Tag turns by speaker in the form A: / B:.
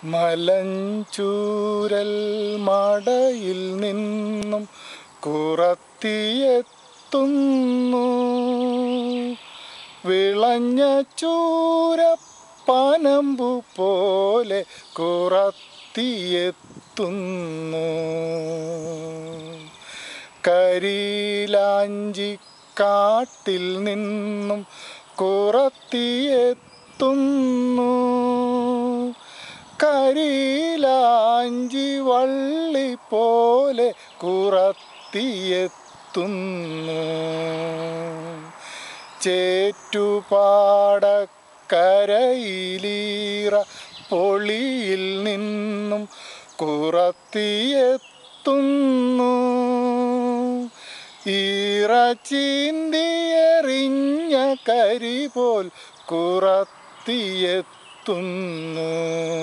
A: മലഞ്ചൂരൽ മടയിൽ നിന്നും കുറത്തിയെത്തുന്നു വിളഞ്ഞ ചൂരപ്പനമ്പു പോലെ കുറത്തിയെത്തുന്നു കരിലാഞ്ചി കാട്ടിൽ നിന്നും കുറത്തിയെത്തുന്നു കരിലാഞ്ചി വള്ളി പോലെ കുറത്തിയെത്തുന്നു ചേറ്റുപാടക്കരയിലീറ പൊളിയിൽ നിന്നും കുറത്തിയെത്തുന്നു ഈറച്ചീന്തിയെറിഞ്ഞ കരി പോൽ കുറത്തിയെത്തുന്നു